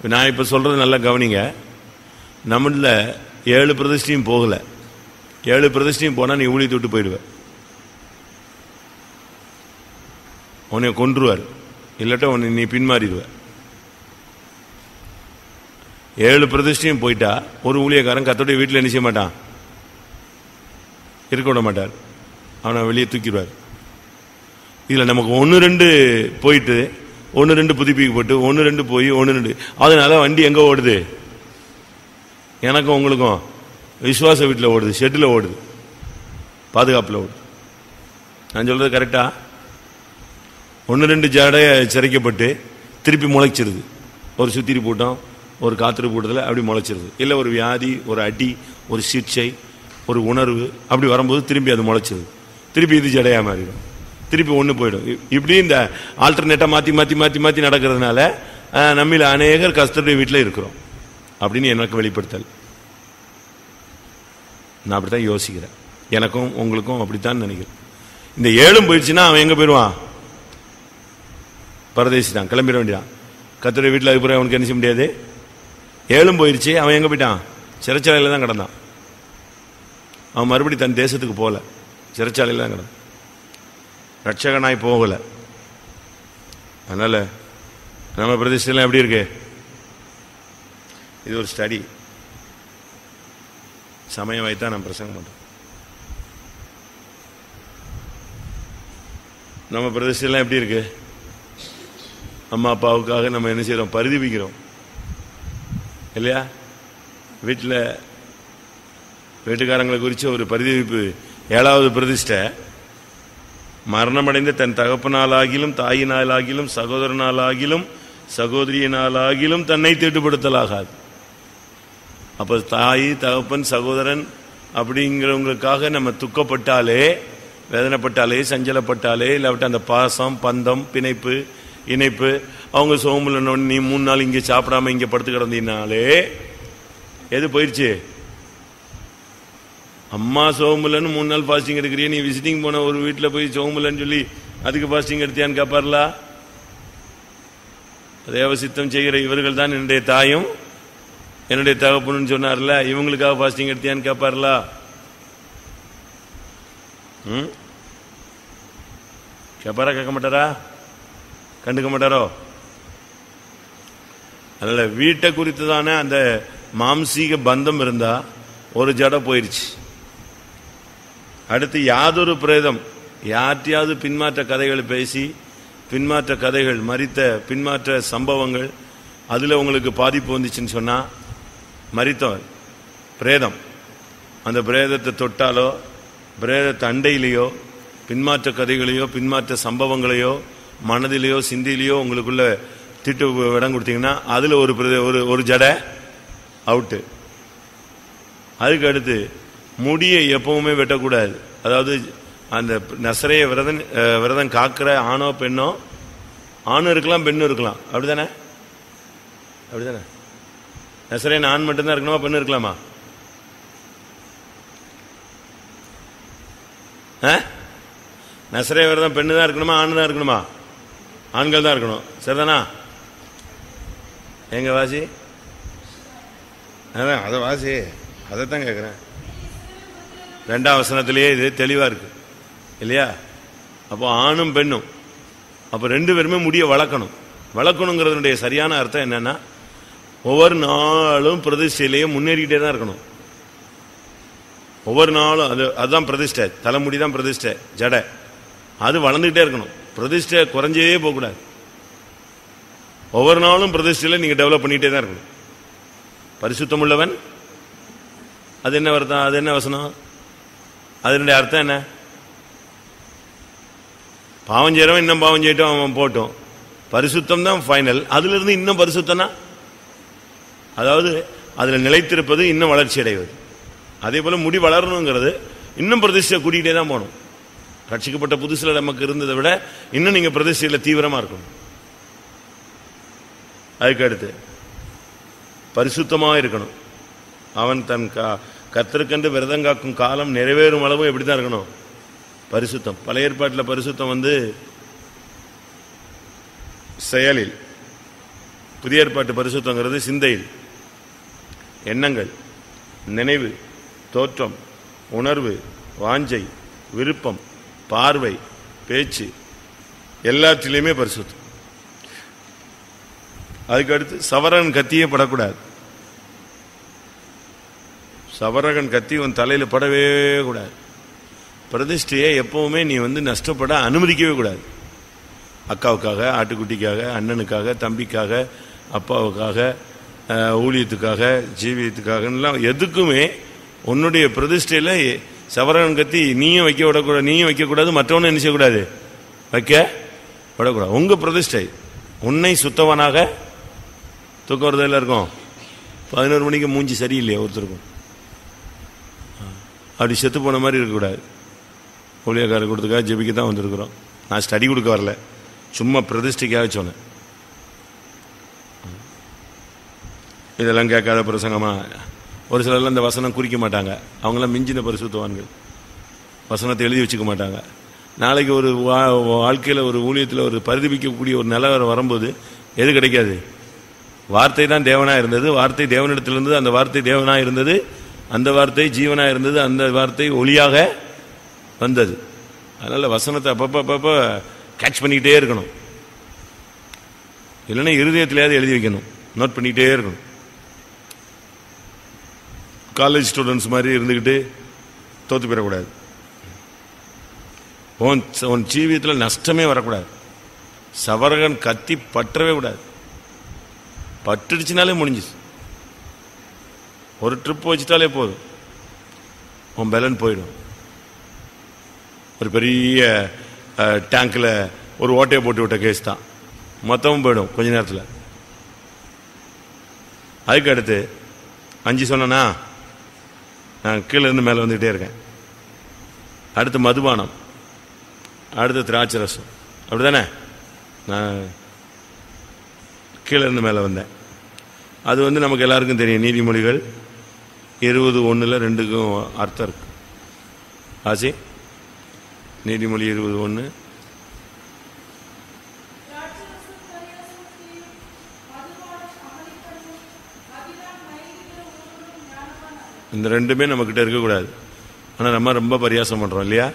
இப்ப நான் இப்போ சொல்றது நல்லா கவனிங்க நம்மள ஏழு பிரதிஷ்டையும் போகல ஏழு பிரதிஷ்டையும் போனால் நீ ஊழியத்தை விட்டு போயிடுவ உன்னை கொன்றுவார் இல்லாட்ட உன்னை நீ பின்மாறிடுவ ஏழு பிரதிஷ்டையும் போயிட்டா ஒரு ஊழியக்காரன் கத்தோடைய வீட்டில் என்ன செய்ய மாட்டான் இருக்க விட மாட்டார் அவனை வெளியே தூக்கிடுவார் இதில் நமக்கு ஒன்று ரெண்டு போயிட்டு ஒன்று ரெண்டு புதுப்பிக்கப்பட்டு ஒன்று ரெண்டு போய் ஒன்று ரெண்டு அதனால வண்டி எங்கே ஓடுது எனக்கும் உங்களுக்கும் விசுவாச வீட்டில் ஓடுது ஷெட்டில் ஓடுது பாதுகாப்பில் ஓடுது நான் சொல்றது கரெக்டா ஒன்று ரெண்டு ஜடை சிறைக்கப்பட்டு திருப்பி முளைச்சிருது ஒரு சுத்திரி பூட்டம் ஒரு காத்திரு பூட்டத்தில் அப்படி முளைச்சிருது இல்லை ஒரு வியாதி ஒரு அடி ஒரு சிகிச்சை ஒரு உணர்வு அப்படி வரும்போது திரும்பி அது முளைச்சிருது திருப்பி இது ஜடையா மாறிடும் திருப்பி ஒன்று போயிடும் இ- இப்படி இந்த ஆல்டர்னேட்டாக மாற்றி மாற்றி மாற்றி மாற்றி நடக்கிறதுனால அஹ், நம்மில் அநேகர் கஸ்தருடைய வீட்டில் இருக்கிறோம் அப்படின்னு எனக்கு வெளிப்படுத்தல் நான் அப்படித்தான் யோசிக்கிறேன் எனக்கும் உங்களுக்கும் அப்படித்தான் நினைக்கிறேன் இந்த ஏழும் போயிடுச்சுன்னா அவன் எங்க போயிடுவான் பரதேசி தான் கிளம்பிட வேண்டியதான் கத்துடைய வீட்டில் அதுக்கப்புறம் அவனுக்கு என்ன செய்ய முடியாது ஏழும் போயிடுச்சு அவன் எங்க போயிட்டான் சிறைச்சாலையில் தான் கிடந்தான் அவன் மறுபடி தன் தேசத்துக்கு போகல சிறைச்சாலையில் தான் கிடந்தான் ரட்சகனாய் போகல அதனால நம்ம பிரதிஷ்டெல்லாம் எப்படி இருக்கு இது ஒரு ஸ்டடி சமயம் வைத்தா நான் பிரசங்கம் பண்றேன் நம்ம பிரதிஷ்டெல்லாம் எப்படி இருக்கு அம்மா அப்பாவுக்காக நம்ம என்ன செய்றோம் பரிதவிக்கிறோம் இல்லையா வீட்டில் வீட்டுக்காரங்களை குறித்த ஒரு பரிதவிப்பு ஏழாவது பிரதிஷ்டை மரணமடைந்த தன் தகப்பனாலாகிலும் தாயினாலாகிலும் சகோதரனாலாகிலும் சகோதரியினாலாகிலும் தன்னை தீட்டுப்படுத்தலாகாது அப்ப தாய் தகப்பன் சகோதரன் அப்படிங்கிறவங்களுக்காக நம்ம துக்கப்பட்டாலே வேதனைப்பட்டாலே சஞ்சலப்பட்டாலே இல்லாவிட்டு அந்த பாசம் பந்தம் பிணைப்பு இணைப்பு அவங்க சோமுல நீ மூணு நாள் இங்கே சாப்பிடாம இங்கே படுத்து கிடந்தினாலே எது போயிடுச்சு அம்மா சோமுலன்னு மூணு நாள் ஃபாஸ்டிங் எடுக்கிறிய நீ விசிட்டிங் போன ஒரு வீட்டில் போய் சோமுலன்னு சொல்லி அதுக்கு ஃபாஸ்டிங் எடுத்தியான்னு கேட்பார்லா தேவ சித்தம் செய்கிற இவர்கள் தான் என்னுடைய தாயும் என்னுடைய தகப்பனுன்னு சொன்னார்ல இவங்களுக்காக ஃபாஸ்டிங் எடுத்தியான்னு கேட்பார்ல ம் கேட்பாரா கேட்க மாட்டாரா கண்டுக்க மாட்டாரோ அதனால வீட்டை குறித்து தானே அந்த மாம்சீக பந்தம் இருந்தா ஒரு ஜடை போயிருச்சு அடுத்து யாதொரு பிரேதம் யார்ட்டையாவது பின்மாற்ற கதைகள் பேசி பின்மாற்ற கதைகள் மறித்த பின்மாற்ற சம்பவங்கள் அதுல உங்களுக்கு பாதிப்பு வந்துச்சுன்னு சொன்னா மறித்தவன் பிரேதம் அந்த பிரேதத்தை தொட்டாலோ பிரேதத்தை அண்டையிலேயோ பின்மாற்ற கதைகளையோ பின்மாற்ற சம்பவங்களையோ மனதிலேயோ சிந்திலேயோ உங்களுக்குள்ள திட்டு இடம் கொடுத்தீங்கன்னா அதுல ஒரு பிரே- ஒரு ஒரு ஜடை அவுட்டு அதுக்கு அடுத்து முடியை எப்பவுமே வெட்டக்கூடாது அதாவது அந்த நசரைய விரதன் அஹ், விரதம் காக்கிற ஆணோ பெண்ணோ ஆணும் இருக்கலாம் பெண்ணும் இருக்கலாம் அப்படிதானே அப்படிதானே நசரேன் ஆண் மட்டும்தான் இருக்கணுமா பெண்ணு இருக்கலாமா ஆ? நசரே விரதம் பெண்ணு தான் இருக்கணுமா ஆண் தான் இருக்கணுமா ஆண்கள் தான் இருக்கணும் சரிதானா எங்க வாசி அதான் அதை வாசி அதைத்தான் கேட்குறேன் ரெண்டாம் வசனத்திலேயே இது தெளிவா இருக்கு இல்லையா அப்போ ஆணும் பெண்ணும் அப்போ ரெண்டு பேருமே முடிய வளர்க்கணும் வளர்க்கணுங்கிறதுனுடைய சரியான அர்த்தம் என்னன்னா ஒவ்வொரு நாளும் பிரதிஷ்டையிலேயே முன்னேறிக்கிட்டே தான் இருக்கணும் ஒவ்வொரு நாளும் அது அதுதான் பிரதிஷ்டை தலைமுடி தான் பிரதிஷ்டை ஜடை அது வளர்ந்துகிட்டே இருக்கணும் பிரதிஷ்டை குறைஞ்சே போகக்கூடாது ஒவ்வொரு நாளும் பிரதிஷ்டையில நீங்க டெவலப் பண்ணிட்டே தான் இருக்கணும் பரிசுத்தம் உள்ளவன் அது என்ன அர்த்தம் அது என்ன வசனம் அதனுடைய அர்த்தம் என்ன பாவம் செய்யறவன் இன்னும் பாவம் செய்யட்டும் அவன் போட்டும் பரிசுத்தம் தான் ஃபைனல் அதுல இருந்து இன்னும் பரிசுத்தம்னா அதாவது அதுல நிலைத்திருப்பது இன்னும் வளர்ச்சி அடைவது அதே போல முடி வளரணுங்கிறது இன்னும் பிரதிஷ்டை கூட்டிகிட்டே தான் போகணும் ரட்சிக்கப்பட்ட புதுசுல நமக்கு இருந்ததை விட இன்னும் நீங்க பிரதிஷ்டையில தீவிரமா இருக்கணும் அதுக்கு அடுத்து பரிசுத்தமா இருக்கணும் அவன் தன் கா- கர்த்தருக்கென்று விரதம் காக்கும் காலம் நிறைவேறும் அளவு எப்படி தான் இருக்கணும் பரிசுத்தம் பழைய ஏற்பாட்டில் பரிசுத்தம் வந்து செயலில் புதிய ஏற்பாட்டு பரிசுத்தங்கிறது சிந்தையில் எண்ணங்கள் நினைவு தோற்றம் உணர்வு வாஞ்சை விருப்பம் பார்வை பேச்சு எல்லாத்திலையுமே பரிசுத்தம் அதுக்கு அடுத்து சவரன் கத்தியே படக்கூடாது சவரகன் கத்தி உன் தலையில படவே கூடாது பிரதிஷ்டையை எப்பவுமே நீ வந்து நஷ்டப்பட அனுமதிக்கவே கூடாது அக்காவுக்காக ஆட்டுக்குட்டிக்காக அண்ணனுக்காக தம்பிக்காக அப்பாவுக்காக அஹ், ஊழியத்துக்காக ஜீவியத்துக்காகலாம் எதுக்குமே உன்னுடைய பிரதிஷ்டையில சவரகன் கத்தி நீயும் வைக்க விடக்கூடாது நீயும் வைக்கக்கூடாது மற்றவனும் என்ன செய்யக்கூடாது வைக்க விடக்கூடாது உங்க பிரதிஷ்டை உன்னை சுத்தவனாக தூக்கம் வருதா இருக்கும் பதினோரு மணிக்கு மூஞ்சி சரியில்லையா ஒருத்தருக்கும் அப்படி செத்து போன மாதிரி இருக்கக்கூடாது ஊழியக்காரர் கொடுத்துக்காக ஜெபிக்க தான் வந்திருக்கிறோம் நான் ஸ்டடி கொடுக்க வரல சும்மா பிரதிஷ்டைக்காக சொன்னேன் இதெல்லாம் கேட்காத பிரசங்கமா ஒரு சிலர்லாம் இந்த வசனம் குறிக்க மாட்டாங்க அவங்களாம் மிஞ்சின பரிசுத்தவான்கள் வசனத்தை எழுதி வச்சுக்க மாட்டாங்க நாளைக்கு ஒரு வா- வாழ்க்கையில் ஒரு ஊழியத்தில் ஒரு பரிதபிக்கக்கூடிய ஒரு நிலவரம் வரும்போது எது கிடைக்காது வார்த்தை தான் தேவனா இருந்தது வார்த்தை தேவனிடத்தில் இருந்தது அந்த வார்த்தை தேவனா இருந்தது அந்த வார்த்தை ஜீவனா இருந்தது அந்த வார்த்தை ஒளியாக வந்தது அதனால வசனத்தை அப்பப்ப அப்பப்ப கேட்ச் பண்ணிக்கிட்டே இருக்கணும் இல்லைன்னா இருதயத்திலேயாவது எழுதி வைக்கணும் நோட் பண்ணிக்கிட்டே இருக்கணும் காலேஜ் ஸ்டூடெண்ட்ஸ் மாதிரி இருந்துக்கிட்டு தோத்து போயிடக்கூடாது உன் உன் ஜீவியத்தில் நஷ்டமே வரக்கூடாது சவரகன் கத்தி பற்றவே கூடாது பட்டுடுச்சுனாலே முடிஞ்சுச்சு ஒரு ட்ரிப் வச்சுட்டாலே போதும் உன் பலன் போயிடும் ஒரு பெரிய டேங்க்ல ஒரு ஓட்டையை போட்டு விட்ட கேஸ் தான் மொத்தமும் போயிடும் கொஞ்ச நேரத்தில் அதுக்கு அடுத்து அஞ்சு சொன்னனா நான் கீழே இருந்து மேலே வந்துகிட்டே இருக்கேன் அடுத்து மதுபானம் அடுத்து திராட்சை ரசம் அப்படிதானே நான் கீழே இருந்து மேலே வந்தேன் அது வந்து நமக்கு எல்லாருக்கும் தெரியும் நீதிமொழிகள் இருபது ஒன்றில் ரெண்டுக்கும் அர்த்தம் இருக்கு ஆசி நீதிமொழி இருபது ஒன்று இந்த ரெண்டுமே நம்மக்கிட்ட இருக்கக்கூடாது ஆனால் நம்ம ரொம்ப பரியாசம் பண்ணுறோம் இல்லையா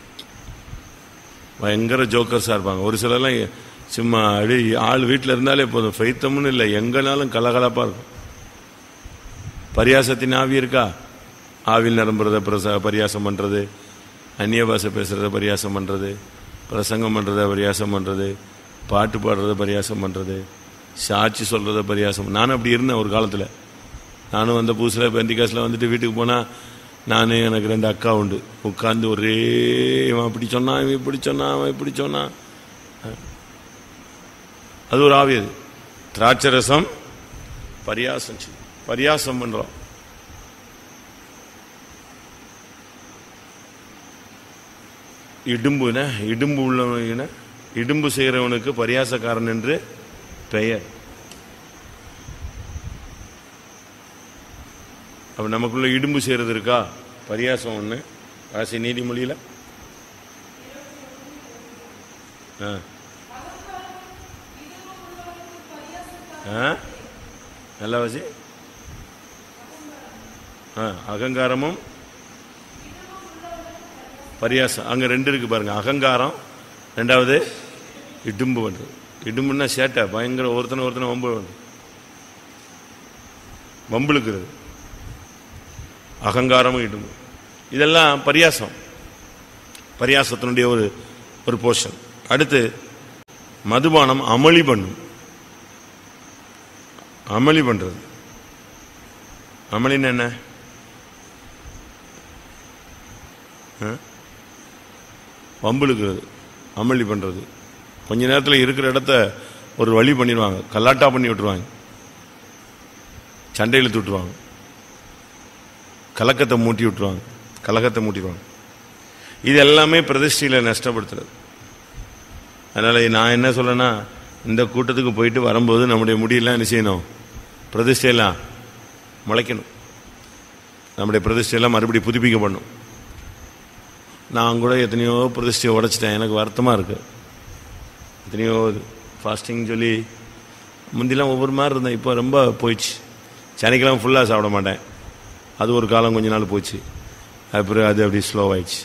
பயங்கர ஜோக்கர்ஸாக இருப்பாங்க ஒரு சிலர்லாம் சும்மா அடி ஆள் வீட்டில் இருந்தாலே போதும் ஃபைத்தம்னு இல்லை எங்கனாலும் கலகலப்பாக இருக்கும் பரியாசத்தின் ஆவி இருக்கா ஆவில் நிரம்புறத பிரச பரியாசம் பண்ணுறது அந்நிய பாஷை பேசுகிறத பரியாசம் பண்ணுறது பிரசங்கம் பண்ணுறத பரியாசம் பண்ணுறது பாட்டு பாடுறத பரியாசம் பண்ணுறது சாட்சி சொல்கிறத பரியாசம் நானும் அப்படி இருந்தேன் ஒரு காலத்தில் நானும் வந்த புதுசில் பெந்திகாசில் வந்துட்டு வீட்டுக்கு போனால் நான் எனக்கு ரெண்டு அக்கா உண்டு உட்காந்து ஒரே இவன் அப்படி சொன்னான் இவன் இப்படி சொன்னான் அவன் இப்படி சொன்னான் அது ஒரு ஆவி அது திராட்சை ரசம் பரியாசம் செய்யும். பரியாசம் பண்றோம் இடும்புன இடும்பு உள்ளவன இடும்பு செய்கிறவனுக்கு பரியாசக்காரன் என்று பெயர் அப்ப நமக்குள்ள இடும்பு செய்யறது இருக்கா பரியாசம் ஒண்ணு ஆசை நீதிமொழியில ஆ. ஆ? நல்லா வாசி ஆ, அகங்காரமும் பரியாசம் அங்க ரெண்டு இருக்கு பாருங்க அகங்காரம் ரெண்டாவது இடும்பு பண்றது இடும்புன்னா சேட்டை பயங்கர ஒருத்தனை ஒருத்தனை வம்பு பண்றது. வம்புழுக்கிறது அகங்காரமும் இடும்பு இதெல்லாம் பரியாசம் பரியாசத்தினுடைய ஒரு ஒரு போர்ஷன் அடுத்து மதுபானம் அமளி பண்ணும் அமளி பண்றது அமளின்னு என்ன ஆ? வம்பிழுக்கிறது அமளி பண்றது கொஞ்ச நேரத்தில் இருக்கிற இடத்த ஒரு வழி பண்ணிடுவாங்க கல்லாட்டா பண்ணி விட்டுருவாங்க சண்டையில் இழுத்து விட்டுருவாங்க கலக்கத்தை மூட்டி விட்டுருவாங்க கலக்கத்தை மூட்டிடுவாங்க இது எல்லாமே பிரதிஷ்டையில் நஷ்டப்படுத்துறது அதனால நான் என்ன சொல்றேன்னா இந்த கூட்டத்துக்கு போயிட்டு வரும்போது நம்முடைய முடியெல்லாம் என்ன செய்யணும் பிரதிஷ்டையெல்லாம் முளைக்கணும் நம்முடைய பிரதிஷ்டையெல்லாம் மறுபடியும் புதுப்பிக்கப்படணும் நான் கூட எத்தனையோ பிரதிஷ்டையை உடைச்சிட்டேன் எனக்கு வருத்தமாக இருக்கு எத்தனையோ ஃபாஸ்டிங் சொல்லி முந்திலாம் ஒவ்வொரு மாதிரி இருந்தேன் இப்போ ரொம்ப போயிடுச்சு சனிக்கிழமை ஃபுல்லாக சாப்பிட மாட்டேன் அது ஒரு காலம் கொஞ்ச நாள் போச்சு அப்புறம் அது அப்படி ஸ்லோ ஆயிடுச்சு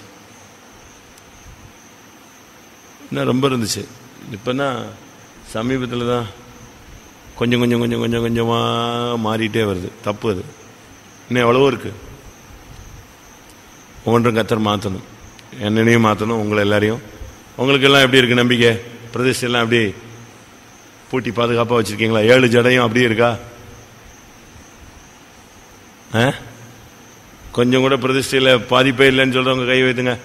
இன்னும் ரொம்ப இருந்துச்சு இப்போனா சமீபத்தில் தான் கொஞ்சம் கொஞ்சம் கொஞ்சம் கொஞ்சம் கொஞ்சமாக மாறிட்டே வருது தப்பு அது இன்னும் எவ்வளவோ இருக்குது ஒவ்வொன்றும் கத்தர் மாற்றணும் என்னனையும் மாற்றணும் உங்களை எல்லாரையும் உங்களுக்கு எல்லாம் எப்படி இருக்கு நம்பிக்கை பிரதிஷ்டை எல்லாம் எப்படி பூட்டி பாதுகாப்பாக வச்சிருக்கீங்களா ஏழு ஜடையும் அப்படியே இருக்கா ஆ? கொஞ்சம் கூட பிரதிஷ்டையில் பாதிப்பே இல்லைன்னு சொல்றவங்க கை வைத்துங்க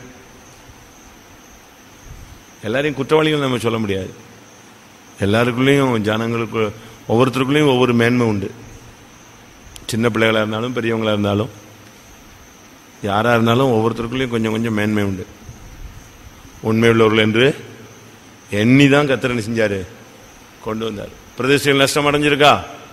எல்லாரையும் குற்றவாளிகள் நம்ம சொல்ல முடியாது எல்லாருக்குள்ளேயும் ஜனங்களுக்கு ஒவ்வொருத்தருக்குள்ளேயும் ஒவ்வொரு மேன்மை உண்டு சின்ன பிள்ளைகளாக இருந்தாலும் பெரியவங்களா இருந்தாலும் யாராக இருந்தாலும் ஒவ்வொருத்தருக்குள்ளேயும் கொஞ்சம் கொஞ்சம் மேன்மை உண்டு உண்மை உள்ளவர்கள் என்று எண்ணி தான் கத்திரன் செஞ்சாரு கொண்டு வந்தார் பிரதேசத்தில் நஷ்டம் அடைஞ்சிருக்கா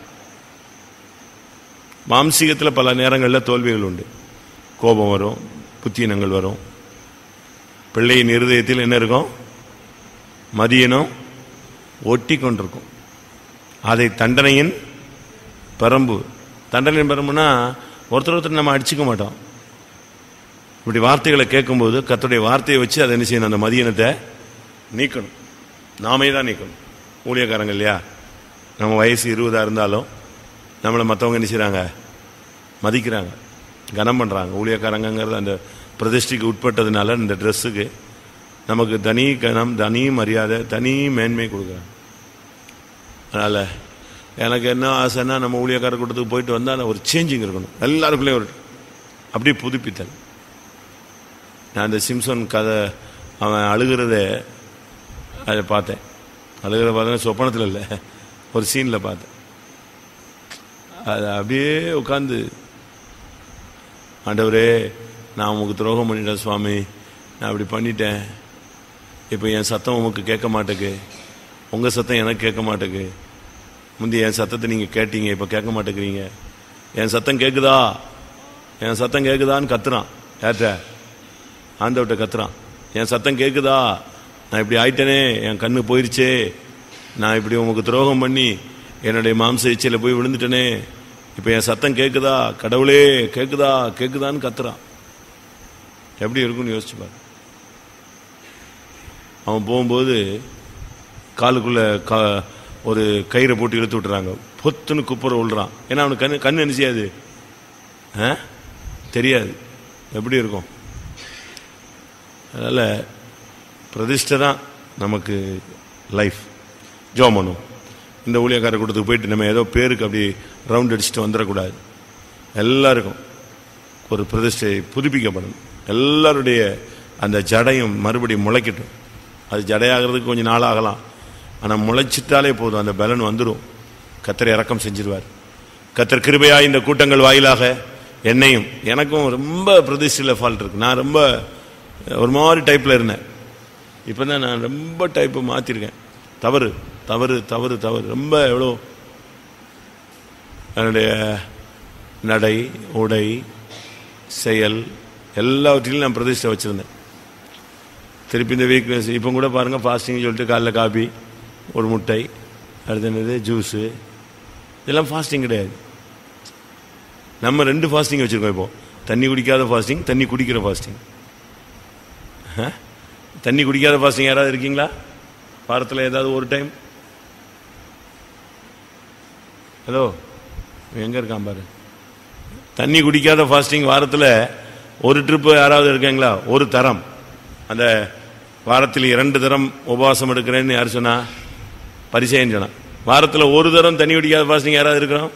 மாம்சீகத்தில் பல நேரங்களில் தோல்விகள் உண்டு கோபம் வரும் புத்தீனங்கள் வரும் பிள்ளையின் இருதயத்தில் என்ன இருக்கும் மதியனும் ஒட்டி கொண்டிருக்கும் அதை தண்டனையின் பெரம்பு தண்டனையின் பெரம்புனா ஒருத்தர் ஒருத்தர் நம்ம அடிச்சுக்க மாட்டோம் இப்படி வார்த்தைகளை கேட்கும்போது கர்த்தருடைய வார்த்தையை வச்சு அதை என்ன செய்யணும் அந்த மதியனத்தை நீக்கணும் நாமே தான் நீக்கணும் ஊழியக்காரங்க இல்லையா நம்ம வயசு இருபதா இருந்தாலும் நம்மளை மற்றவங்க என்ன செய்றாங்க மதிக்கிறாங்க கனம் பண்ணுறாங்க ஊழியக்காரங்கிறது அந்த பிரதிஷ்டைக்கு உட்பட்டதுனால இந்த ட்ரெஸ்ஸுக்கு நமக்கு தனி கனம் தனி மரியாதை தனி மேன்மை கொடுக்குறாங்க அதனால் எனக்கு என்ன ஆசைன்னா நம்ம ஊழியக்கார கூட்டத்துக்கு போயிட்டு வந்தால் ஒரு சேஞ்சிங் இருக்கணும் எல்லாருக்குள்ளேயும் ஒரு அப்படியே புதுப்பித்தல் நான் அந்த சிம்சன் கதை அவன் அழுகிறத அதை பார்த்தேன் அழுகிறத பார்த்தா சொப்பனத்தில் இல்லை ஒரு சீனில் பார்த்தேன் அது அப்படியே உட்காந்து ஆண்டவரே நான் உமக்கு துரோகம் பண்ணிட்டேன் சுவாமி நான் அப்படி பண்ணிட்டேன் இப்போ என் சத்தம் உமக்கு கேட்க மாட்டேக்கு உங்கள் சத்தம் எனக்கு கேட்க மாட்டேக்கு முந்தி என் சத்தத்தை நீங்கள் கேட்டீங்க இப்போ கேட்க மாட்டேங்கிறீங்க என் சத்தம் கேட்குதா என் சத்தம் கேட்குதான்னு கத்துறான் யார்கிட்ட ஆண்டவர்கிட்ட கத்துறான் என் சத்தம் கேட்குதா நான் இப்படி ஆயிட்டேனே என் கண்ணு போயிருச்சே நான் இப்படி உமக்கு துரோகம் பண்ணி என்னுடைய மாம்ச இச்சையில் போய் விழுந்துட்டேனே இப்போ என் சத்தம் கேட்குதா கடவுளே கேட்குதா கேட்குதான்னு கத்துறான் எப்படி இருக்கும்னு யோசிச்சு பாரு அவன் போகும்போது காலுக்குள்ள கா ஒரு கயிறை போட்டு இழுத்து விட்டுறாங்க பொத்துன்னு குப்புற விழுறான் ஏன்னா அவனுக்கு கண்ணு கண்ணு என்ன செய்யாது ஆ? தெரியாது எப்படி இருக்கும் அதனால் பிரதிஷ்டை தான் நமக்கு லைஃப் ஜோம் பண்ணும் இந்த ஊழியக்கார கூட்டத்துக்கு போயிட்டு நம்ம ஏதோ பேருக்கு அப்படி ரவுண்ட் அடிச்சுட்டு வந்துடக்கூடாது எல்லாருக்கும் ஒரு பிரதிஷ்டை புதுப்பிக்கப்படணும் எல்லாருடைய அந்த ஜடையும் மறுபடியும் முளைக்கட்டும் அது ஜடையாகிறதுக்கு கொஞ்சம் நாள் ஆகலாம் ஆனால் முளைச்சிட்டாலே போதும் அந்த பலன் வந்துடும் கத்தரை இறக்கம் செஞ்சிருவார் கத்தர் கிருபையா இந்த கூட்டங்கள் வாயிலாக என்னையும் எனக்கும் ரொம்ப பிரதிஷ்டையில் ஃபால்ட் இருக்கு நான் ரொம்ப ஒரு மாதிரி டைப்பில் இருந்தேன் இப்போ தான் நான் ரொம்ப டைப்பு மாற்றிருக்கேன் தவறு தவறு தவறு தவறு ரொம்ப எவ்வளோ என்னுடைய நடை உடை செயல் எல்லாவற்றிலும் நான் பிரதிஷ்டை வச்சுருந்தேன் திருப்பி இந்த வீக்னஸ் இப்போ கூட பாருங்கள் ஃபாஸ்டிங் சொல்லிட்டு காலைல காபி ஒரு முட்டை அடுத்து என்னது ஜூஸு இதெல்லாம் ஃபாஸ்டிங் கிடையாது நம்ம ரெண்டு ஃபாஸ்டிங் வச்சுருக்கோம் இப்போ தண்ணி குடிக்காத ஃபாஸ்டிங் தண்ணி குடிக்கிற ஃபாஸ்டிங் தண்ணி குடிக்காத ஃபாஸ்டிங் யாராவது இருக்கீங்களா வாரத்தில் ஏதாவது ஒரு டைம் ஹலோ எங்கே இருக்கான் பாரு தண்ணி குடிக்காத ஃபாஸ்டிங் வாரத்தில் ஒரு ட்ரிப்பு யாராவது இருக்காங்களா ஒரு தரம் அந்த வாரத்தில் இரண்டு தரம் உபவாசம் எடுக்கிறேன்னு யார் சொன்னா பரிசேன்னு சொன்னா வாரத்தில் ஒரு தரம் தண்ணி குடிக்காத ஃபாஸ்டிங் யாராவது இருக்கிறோம்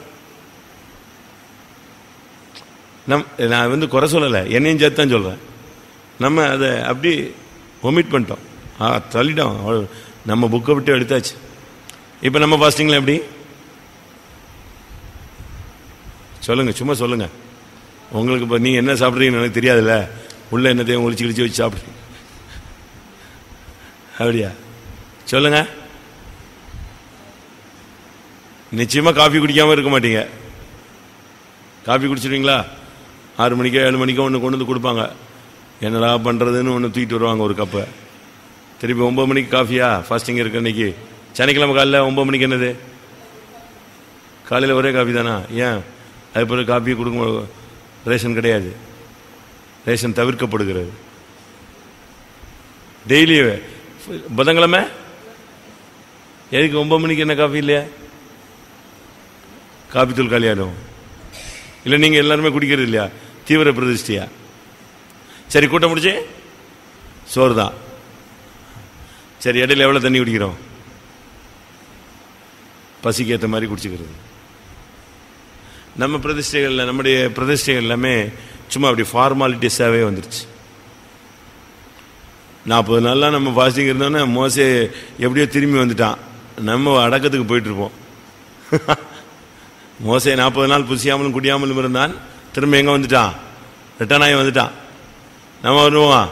நம் நான் வந்து குறை சொல்லலை என்னையும் சேர்த்து தான் சொல்கிறேன் நம்ம அதை அப்படி ஒமிட் பண்ணிட்டோம் ஆ தள்ளிட்டோம் அவ்வளவு. நம்ம புக்கை விட்டு எடுத்தாச்சு இப்போ நம்ம ஃபாஸ்டிங்கில் எப்படி சொல்லுங்க சும்மா சொல்லுங்க உங்களுக்கு இப்போ நீங்க என்ன சாப்பிட்றீங்கன்னு எனக்கு தெரியாதுல்ல உள்ள என்னத்தையும் ஒளிச்சு கிழிச்சு வச்சு சாப்பிட்றீங்க அப்படியா சொல்லுங்க நிச்சயமா காஃபி குடிக்காம இருக்க மாட்டீங்க காஃபி குடிச்சிருவீங்களா ஆறு மணிக்கோ ஏழு மணிக்கோ ஒன்று கொண்டு வந்து கொடுப்பாங்க என்னடா பண்ணுறதுன்னு ஒன்று தூக்கிட்டு வருவாங்க ஒரு கப்பை திருப்பி ஒம்பது மணிக்கு காஃபியா ஃபாஸ்டிங் இருக்கு இன்னைக்கு சனிக்கிழமை காலைல ஒம்பது மணிக்கு என்னது காலையில் ஒரே காபி தானா ஏன் அது பிறகு காப்பியை கொடுக்க ரேஷன் கிடையாது ரேஷன் தவிர்க்கப்படுகிறது டெய்லி புதன்கிழமை எதுக்கு ஒன்பது மணிக்கு என்ன காஃபி இல்லையா காபி தூள் காலியாடும் இல்லை நீங்கள் எல்லாருமே குடிக்கிறது இல்லையா தீவிர பிரதிஷ்டியா சரி கூட்டம் முடிச்சு சோறு தான் சரி இடையில எவ்வளோ தண்ணி குடிக்கிறோம் பசிக்கு ஏற்ற மாதிரி குடிச்சுக்கிறது நம்ம பிரதிஷ்டைகளில் நம்முடைய பிரதிஷ்டைகள் எல்லாமே சும்மா அப்படி ஃபார்மாலிட்டிஸாகவே வந்துருச்சு நாற்பது நாள்லாம் நம்ம ஃபாஸ்டிங் இருந்தோன்னே மோசே எப்படியோ திரும்பி வந்துட்டான் நம்ம அடக்கத்துக்கு போயிட்டு இருப்போம் மோசே நாற்பது நாள் புசியாமலும் குடியாமலும் இருந்தான் திரும்ப எங்கே வந்துட்டான் ரிட்டர்ன் ஆகி வந்துட்டான் நம்ம வருவோம்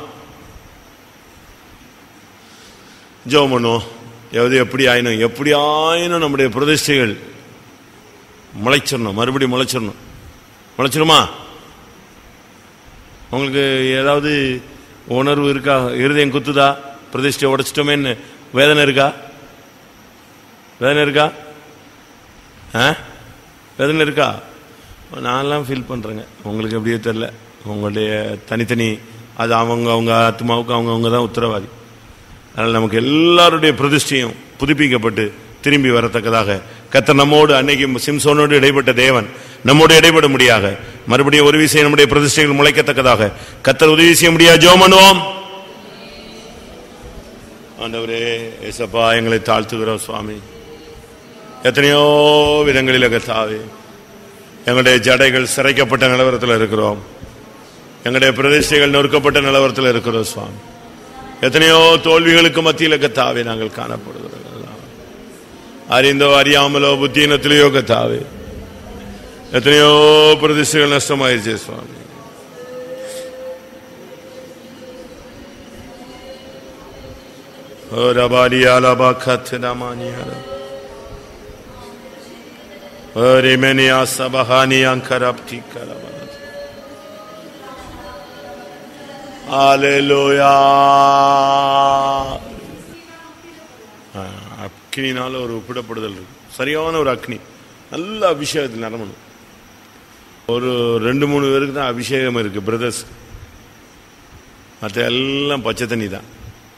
ஜோம் பண்ணுவோம் எவது எப்படி ஆயினும் எப்படி ஆயினும் நம்முடைய பிரதிஷ்டைகள் முளைச்சிடணும் மறுபடியும் முளைச்சிடணும் முளைச்சிருமா உங்களுக்கு ஏதாவது உணர்வு இருக்கா இருதயம் குத்துதா பிரதிஷ்டை உடைச்சிட்டோமேன்னு வேதனை இருக்கா வேதனை இருக்கா ஆ வேதனை இருக்கா நான்லாம் ஃபீல் பண்ணுறேங்க உங்களுக்கு எப்படியோ தெரில உங்களுடைய தனித்தனி அது அவங்க அவங்க ஆத்மாவுக்கு அவங்க அவங்க தான் உத்தரவாதி அதனால் நமக்கு எல்லாருடைய பிரதிஷ்டையும் புதுப்பிக்கப்பட்டு திரும்பி வரத்தக்கதாக கத்தர் நம்மோடு அன்னைக்கு சிம்சோனோடு இடைப்பட்ட தேவன் நம்மோடு இடைப்பட முடியாக மறுபடியும் ஒரு விஷயம் நம்முடைய பிரதிஷ்டைகள் முளைக்கத்தக்கதாக கத்தர் உதவி செய்ய முடியாது ஜோம் பண்ணுவோம் ஆண்டவரே ஏசப்பா எங்களை தாழ்த்துகிறோம் சுவாமி எத்தனையோ விதங்களில் கத்தாவே எங்களுடைய ஜடைகள் சிறைக்கப்பட்ட நிலவரத்தில் இருக்கிறோம் எங்களுடைய பிரதிஷ்டைகள் நொறுக்கப்பட்ட நிலவரத்தில் இருக்கிறோம் சுவாமி எத்தனையோ தோல்விகளுக்கு மத்தியில் கத்தாவே நாங்கள் காணப்படுகிறோம் அறிந்தோ அறியாமலோ புத்தீனத்திலேயோ கத்தாவே எத்தனையோ பிரதிஷ்டைகள் நஷ்டமாயிருச்சு சுவாமி ஓ ரபாலியாலபா கத்னமானியாலா Rimenia sabahani ankarapti karabanat. Hallelujah. அக்னினால ஒரு ஒப்பிடப்படுதல் இருக்கு சரியான ஒரு அக்னி நல்ல அபிஷேகத்தில் நிரம்பணும் ஒரு ரெண்டு மூணு பேருக்கு தான் அபிஷேகம் இருக்கு பிரதர்ஸ் மற்ற எல்லாம் பச்சை தண்ணி தான்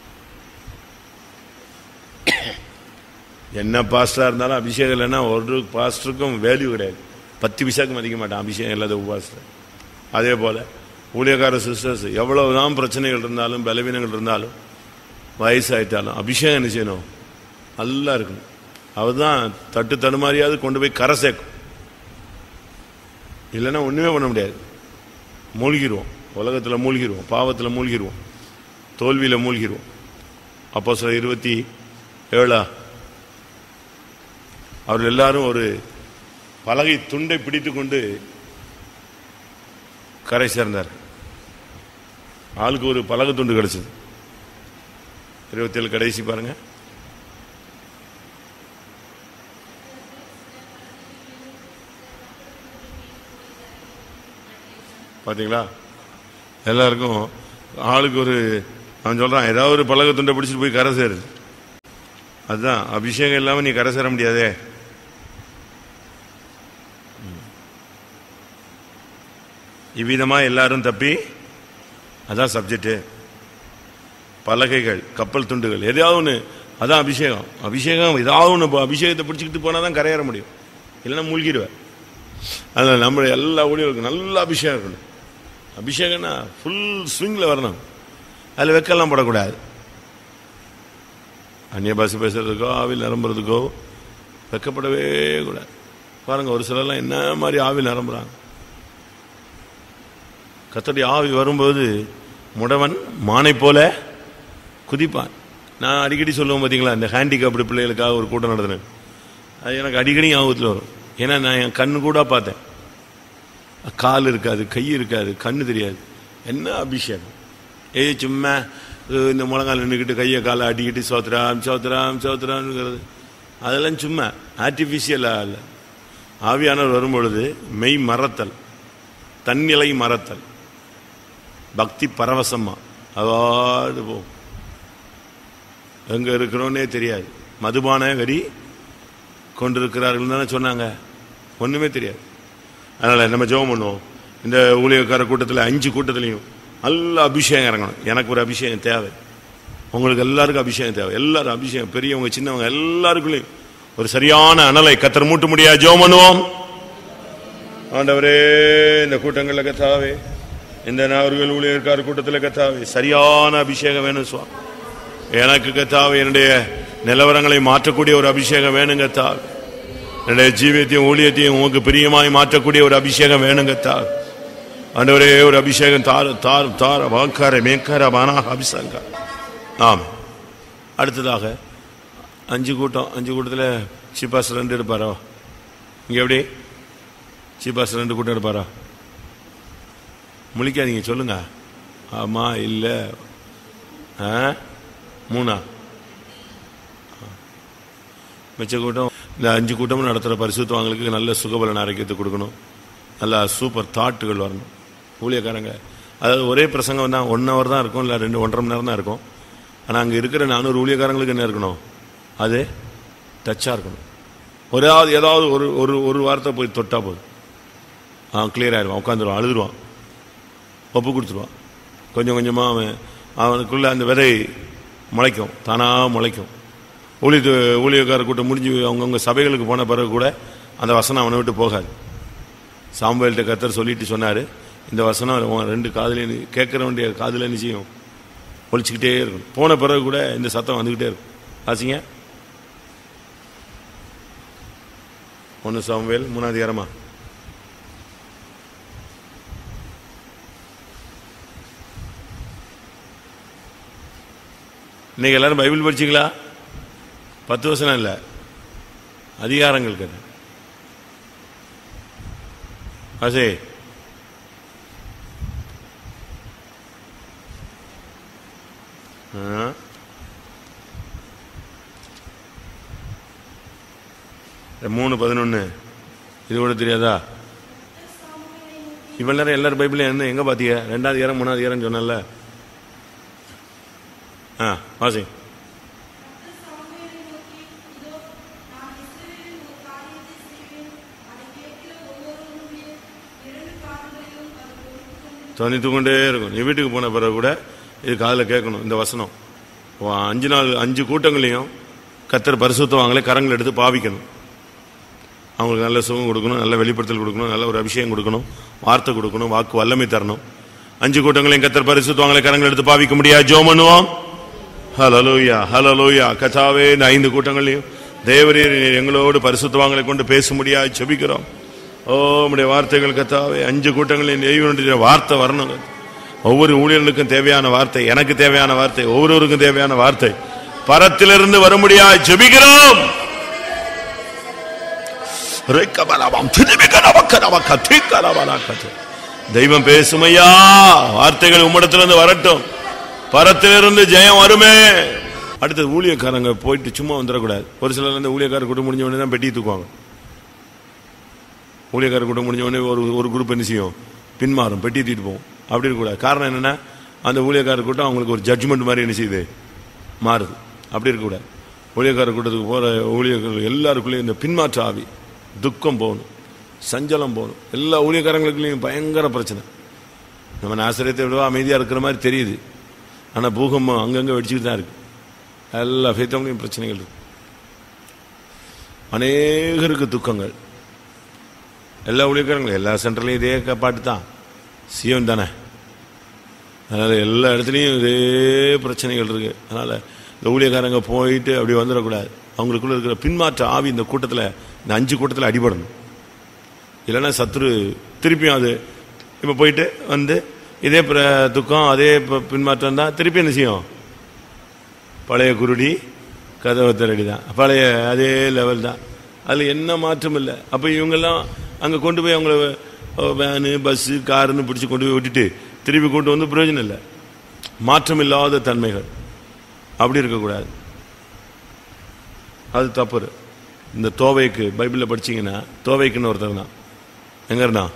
என்ன பாஸ்டரா இருந்தாலும் அபிஷேகம் இல்லைன்னா ஒரு பாஸ்டருக்கும் வேல்யூ கிடையாது பத்து பிசாக்கும் மதிக்க மாட்டான் அபிஷேகம் இல்லாத உபாசத்தை அதே போல ஊழியக்கார சிஸ்டர்ஸ் எவ்வளவுதான் பிரச்சனைகள் இருந்தாலும் பலவீனங்கள் இருந்தாலும் வயசாயிட்டாலும் அபிஷேகம் என்ன செய்யணும் நல்லா இருக்கணும் அவதான் தட்டு தடுமாறியாவது கொண்டு போய் கரை சேர்க்கும் இல்லைன்னா ஒண்ணுமே பண்ண முடியாது மூழ்கிடுவோம் உலகத்தில் மூழ்கிடுவோம் பாவத்தில் மூழ்கிடுவோம் தோல்வியில் மூழ்கிடுவோம் அப்போ சில இருபத்தி ஏழா அவர்கள் எல்லாரும் ஒரு பலகை துண்டை பிடித்து கொண்டு கரை சேர்ந்தார் ஆளுக்கு ஒரு பலகை துண்டு கிடைச்சது இருபத்தி ஏழு கடைசி பாருங்க பாத்தீங்களா எல்லாருக்கும் ஆளுக்கு ஒரு அவன் சொல்றான் ஏதாவது ஒரு பலகை துண்டை பிடிச்சிட்டு போய் கரை சேருது அதுதான் அபிஷேகம் இல்லாம நீ கரை சேர முடியாதே இவ்விதமா எல்லாரும் தப்பி அதான் சப்ஜெக்ட் பலகைகள் கப்பல் துண்டுகள் எதையாவது ஒன்று அதான் அபிஷேகம் அபிஷேகம் ஏதாவது ஒன்று அபிஷேகத்தை பிடிச்சிக்கிட்டு போனால் தான் கரையேற முடியும் இல்லைன்னா மூழ்கிடுவேன் அதில் நம்ம எல்லா ஊழியர்களுக்கும் நல்ல அபிஷேகம் இருக்கணும் அபிஷேகம்னா ஃபுல் ஸ்விங்கில் வரணும் அதில் வெக்கெல்லாம் போடக்கூடாது அந்நிய பாஷை பேசுறதுக்கோ ஆவில் நிரம்புறதுக்கோ வெக்கப்படவே கூடாது பாருங்க ஒரு சிலர்லாம் என்ன மாதிரி ஆவில் நிரம்புறாங்க கத்தடி ஆவி வரும்போது முடவன் மானை போல குதிப்பான் நான் அடிக்கடி சொல்லுவேன் பார்த்தீங்களா இந்த ஹேண்டிகேப்டு பிள்ளைகளுக்காக ஒரு கூட்டம் நடத்தினேன் அது எனக்கு அடிக்கடி ஞாபகத்தில் வரும் ஏன்னா நான் என் கண்ணு கூட பார்த்தேன் கால் இருக்காது கை இருக்காது கண்ணு தெரியாது என்ன அபிஷேகம் ஏய் சும்மா இந்த முழங்கால் நின்றுக்கிட்டு கையை காலை அடிக்கிட்டு சோத்ராம் சோத்ராம் சோத்ராம்ங்கிறது அதெல்லாம் சும்மா ஆர்டிஃபிஷியலாக இல்லை ஆவியானவர் வரும்பொழுது மெய் மறத்தல் தன்னிலை மறத்தல் பக்தி பரவசமா அவாது போ எங்க இருக்கிறோன்னே தெரியாது மதுபான வெறி கொண்டிருக்கிறார்கள் தானே சொன்னாங்க ஒண்ணுமே தெரியாது அதனால நம்ம ஜெபம் பண்ணுவோம் இந்த ஊழியக்கார கூட்டத்தில் அஞ்சு கூட்டத்திலையும் நல்ல அபிஷேகம் இறங்கணும் எனக்கு ஒரு அபிஷேகம் தேவை உங்களுக்கு எல்லாருக்கும் அபிஷேகம் தேவை எல்லாரும் அபிஷேகம் பெரியவங்க சின்னவங்க எல்லாருக்குள்ளேயும் ஒரு சரியான அனலை கத்தர் மூட்ட முடியாது ஜெபம் பண்ணுவோம் ஆண்டவரே இந்த கூட்டங்களில் கத்தாவே இந்த நபர்கள் ஊழியர்கார கூட்டத்தில் கத்தாவே சரியான அபிஷேகம் வேணும் சுவாமி எனக்கு கத்தாவே என்னுடைய நிலவரங்களை மாற்றக்கூடிய ஒரு அபிஷேகம் வேணும் கத்தாவே என்னுடைய ஜீவியத்தையும் ஊழியத்தையும் உமக்கு பிரியமாய் மாற்றக்கூடிய ஒரு அபிஷேகம் வேணும் கத்தாவே ஆண்டவரே ஒரு அபிஷேகம் தார் தார் தார் வாக்கார மேக்கார பானா அபிஷேகம் ஆம் அடுத்ததாக அஞ்சு கூட்டம் அஞ்சு கூட்டத்தில் சிபாஸ் ரெண்டு எடுப்பாரோ இங்கே எப்படி சிபாஸ் ரெண்டு கூட்டம் எடுப்பாரா முழிக்காதீங்க சொல்லுங்க ஆமா இல்லை ஆ மூணா மிச்ச கூட்டம் இந்த அஞ்சு கூட்டமும் நடத்துகிற பரிசுத்தவங்களுக்கு நல்ல சுகபலன் ஆரோக்கியத்தை கொடுக்கணும் நல்ல சூப்பர் தாட்டுகள் வரணும் ஊழியக்காரங்க அதாவது ஒரே பிரசங்கம் தான் ஒன் ஹவர் தான் இருக்கும் இல்லை ரெண்டு ஒன்றரை மணி நேரம் தான் இருக்கும் ஆனால் அங்கே இருக்கிற நானூறு ஊழியக்காரங்களுக்கு என்ன இருக்கணும் அது டச்சாக இருக்கணும் ஒராவது ஏதாவது ஒரு ஒரு ஒரு வார்த்தை போய் தொட்டா போதும் அவன் கிளியர் ஆயிடுவான் உட்காந்துருவான் அழுதுருவான் ஒப்பு கொடுத்துருவான் கொஞ்சம் கொஞ்சமாக அவன் அவனுக்குள்ள அந்த விதை முளைக்கும் தானாக முளைக்கும் ஊழிய ஊழியக்கார கூட்டம் முடிஞ்சு அவங்கவுங்க சபைகளுக்கு போன பிறகு கூட அந்த வசனம் அவனை விட்டு போகாது சாம்பல்கிட்ட கத்தர் சொல்லிட்டு சொன்னார் இந்த வசனம் உன் ரெண்டு காதுல கேட்குற வேண்டிய காதில் என்ன செய்யும் ஒழிச்சுக்கிட்டே இருக்கும் போன பிறகு கூட இந்த சத்தம் வந்துக்கிட்டே இருக்கும் ஆசிங்க ஒன்று சாம்பல் மூணாவது இடமா இன்னைக்கு எல்லாரும் பைபிள் படிச்சீங்களா பத்து வருஷம் இல்லை அதிகாரங்கள் கதை ஆசே ஆ. இந்த மூணு பதினொன்று இது கூட தெரியாதா இவ்வளவு நேரம் எல்லாரும் பைபிளையும் என்ன எங்க பாத்தீங்க ரெண்டாவது ஏரம் மூணாவது ஏரம் சொன்னல ஆ வாசி தொனித்து கொண்டே இருக்கும் நீ வீட்டுக்கு போன பிறகு கூட இது காதில் கேட்கணும் இந்த வசனம் வா- அஞ்சு நாள் அஞ்சு கூட்டங்களையும் கத்தர் பரிசுத்தவாங்களே கரங்கள் எடுத்து பாவிக்கணும் அவங்களுக்கு நல்ல சுகம் கொடுக்கணும் நல்ல வெளிப்படுத்தல் கொடுக்கணும் நல்ல ஒரு அபிஷேகம் கொடுக்கணும் வார்த்தை கொடுக்கணும் வாக்கு வல்லமை தரணும் அஞ்சு கூட்டங்களையும் கத்தர் பரிசுத்தவாங்களே கரங்கள் எடுத்து பாவிக்க முடியாது ஜோ பண்ணுவோம் ஹலலூயா ஹலலூயா கதாவே இந்த ஐந்து கூட்டங்களையும் தேவரீர் நீர் எங்களோடு பரிசுத்தவாங்களை கொண்டு பேச முடியாது செபிக்கிறோம் ஓ உம்முடைய வார்த்தைகள் கத்தாவே அஞ்சு கூட்டங்களையும் தெய்வனுடைய வார்த்தை வரணும் ஒவ்வொரு ஊழியர்களுக்கும் தேவையான வார்த்தை எனக்கு தேவையான வார்த்தை ஒவ்வொருவருக்கும் தேவையான வார்த்தை பரத்திலிருந்து வர முடியாது ஜெபிக்கிறோம் ரெக்கபலவாம் திரிமிகனவக்கனவக்க தீக்கனவனாக்கத்து. தெய்வம் பேசுமையா வார்த்தைகள் உம்மிடத்திலிருந்து வரட்டும் பரத்திலிருந்து ஜெயம் வருமே அடுத்தது ஊழியக்காரங்க போயிட்டு சும்மா வந்துடக்கூடாது ஒரு சிலர் வந்து ஊழியக்கார கூட்டம் முடிஞ்ச உடனே தான் பெட்டி தூக்குவாங்க ஊழியக்கார கூட்டம் முடிஞ்ச உடனே ஒரு ஒரு குரூப் என்ன செய்யும் பின்மாறும் பெட்டி தூக்கிட்டு போகும் அப்படி இருக்கக்கூடாது காரணம் என்னன்னா அந்த ஊழியக்கார கூட்டம் அவங்களுக்கு ஒரு ஜட்ஜ்மெண்ட் மாதிரி என்ன செய்யுது மாறுது அப்படி இருக்கக்கூடாது ஊழியக்கார கூட்டத்துக்கு போகிற ஊழியர்கள் எல்லாருக்குள்ளேயும் இந்த பின்மாற்ற ஆவி துக்கம் போகணும் சஞ்சலம் போகணும் எல்லா ஊழியக்காரங்களுக்குள்ளேயும் பயங்கர பிரச்சனை நம்ம நாசிரியத்தை விட அமைதியாக இருக்கிற மாதிரி தெரியுது ஆனால் பூகம்பம் அங்கங்கே வெடிச்சுட்டு தான் இருக்கு எல்லா ஃபேத்தவங்களையும் பிரச்சனைகள் இருக்கு அநேகருக்கு துக்கங்கள் எல்லா ஊழியக்காரங்களும் எல்லா சென்டர்லையும் இதே க- பாட்டு தான் சிவன் தானே அதனால் எல்லா இடத்துலையும் இதே பிரச்சனைகள் இருக்கு அதனால் இந்த ஊழியக்காரங்க போயிட்டு அப்படி வந்துடக்கூடாது அவங்களுக்குள்ள இருக்கிற பின்மாற்ற ஆவி இந்த கூட்டத்தில் இந்த அஞ்சு கூட்டத்தில் அடிபடணும் இல்லைன்னா சத்துரு திருப்பியும் அது இப்போ போயிட்டு வந்து இதே பிர துக்கம் அதே ப- பின்மாற்றம் தான் திருப்பி என்ன செய்யும் பழைய குருடி கதவை திரடி தான் பழைய அதே லெவல் தான் அதில் என்ன மாற்றம் இல்லை அப்போ இவங்கெல்லாம் அங்கே கொண்டு போய் அவங்கள வேனு பஸ்ஸு காருன்னு பிடிச்சி கொண்டு போய் விட்டுட்டு திருப்பி கொண்டு வந்து பிரயோஜனம் இல்லை மாற்றம் இல்லாத தன்மைகள் அப்படி இருக்கக்கூடாது அது தப்பு இந்த தோவைக்கு பைபிளில் படிச்சீங்கன்னா தோவைக்குன்னு ஒருத்தர் தான் எங்க இருந்தான்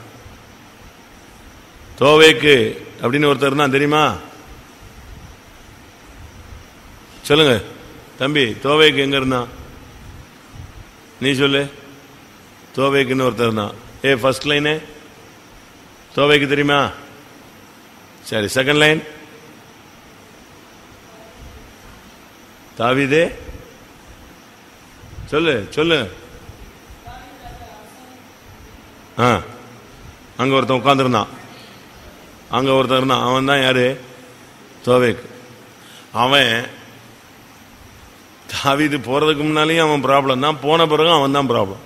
தோவைக்கு அப்படின்னு ஒருத்தர் இருந்தான் தெரியுமா சொல்லுங்க தம்பி தோவைக்கு எங்க இருந்தான் நீ சொல்லு தோவைக்குன்னு ஒருத்தர் இருந்தான் ஏ ஃபர்ஸ்ட் லைனு தோவைக்கு தெரியுமா சரி செகண்ட் லைன் தாவிதே சொல்லு சொல்லு ஆ அங்க ஒருத்தன் உட்காந்துருந்தான் அங்க ஒருத்தன் இருந்தான் அவன் தான் யாரு தோவேக் அவன் தாவீது போறதுக்கு முன்னாலேயும் அவன் ப்ராப்ளம் தான் போன பிறகு அவன் தான் ப்ராப்ளம்